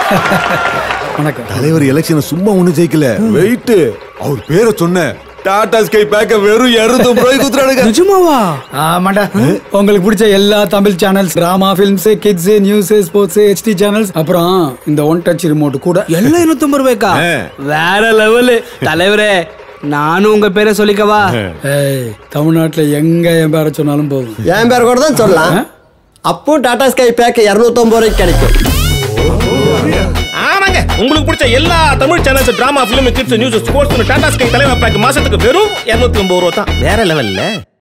வணக்கம் தலைவர் எலெக்ஷன் சும்மா ஒண்ணு ஜெயிக்கல வெயிட் அவர் பேரை சொன்ன டாடா ஸ்கை பேக்க வெறும் இருநூத்தி ரூபாய்க்கு குத்துறானுங்க நிஜமாவா ஆமாடா உங்களுக்கு பிடிச்ச எல்லா Tamil channels drama films kids news sports HD channels அப்புறம் இந்த ஒன் டச் ரிமோட் கூட எல்லாம் இருநூத்தொம்பது ரூபாய்க்கா வேற லெவலு தலைவரே நானும் உங்க பேரை சொல்லிக்கவா ஏய் தமிழ்நாட்டுல எங்க என் பேரை சொன்னாலும் போதும் என் பேர் கூட தான் சொல்லலாம் அப்போ டாடா ஸ்கை பேக் இரநூத்தொம்பது ரூபாய்க்கு கிடைக்கும் ஆமாங்க உங்களுக்கு பிடிச்ச எல்லா Tamil channels drama film kids news sports Tata Sky தலைவர் பேக் மாசத்துக்கு வெறும் 250 ரூபா தான் வேற லெவல்ல